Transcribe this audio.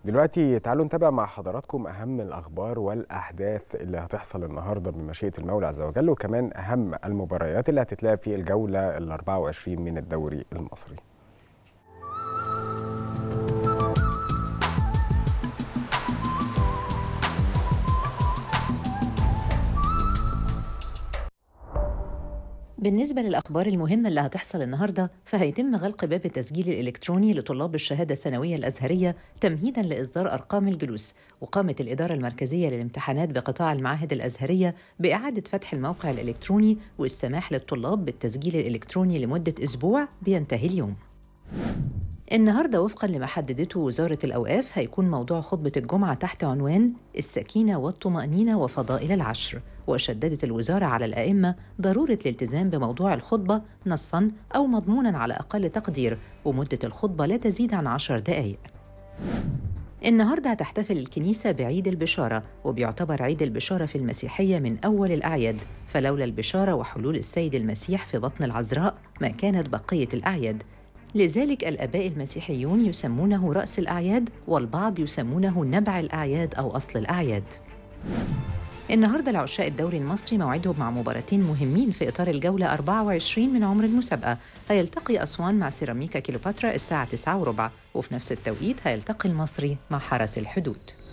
دلوقتي تعالوا نتابع مع حضراتكم أهم الأخبار والأحداث اللي هتحصل النهاردة بمشيئة المولى عز وجل وكمان أهم المباريات اللي هتتلعب في الجولة ال 24 من الدوري المصري بالنسبة للأخبار المهمة اللي هتحصل النهاردة فهيتم غلق باب التسجيل الإلكتروني لطلاب الشهادة الثانوية الأزهرية تمهيداً لإصدار أرقام الجلوس وقامت الإدارة المركزية للامتحانات بقطاع المعاهد الأزهرية بإعادة فتح الموقع الإلكتروني والسماح للطلاب بالتسجيل الإلكتروني لمدة أسبوع بينتهي اليوم النهاردة وفقا لما حددته وزارة الأوقاف هيكون موضوع خطبة الجمعة تحت عنوان السكينة والطمأنينة وفضائل العشر وشددت الوزارة على الأئمة ضرورة الالتزام بموضوع الخطبة نصاً أو مضموناً على أقل تقدير ومدة الخطبة لا تزيد عن عشر دقائق النهارده هتحتفل الكنيسة بعيد البشارة وبيعتبر عيد البشارة في المسيحية من أول الأعياد فلولا البشارة وحلول السيد المسيح في بطن العذراء ما كانت بقية الأعياد لذلك الآباء المسيحيون يسمونه رأس الأعياد والبعض يسمونه نبع الأعياد أو أصل الأعياد النهارده العشاء الدوري المصري موعدهم مع مباراتين مهمين في إطار الجولة 24 من عمر المسابقة هيلتقي أسوان مع سيراميكا كيلوباترا الساعة 9 وربع وفي نفس التوقيت هيلتقي المصري مع حرس الحدود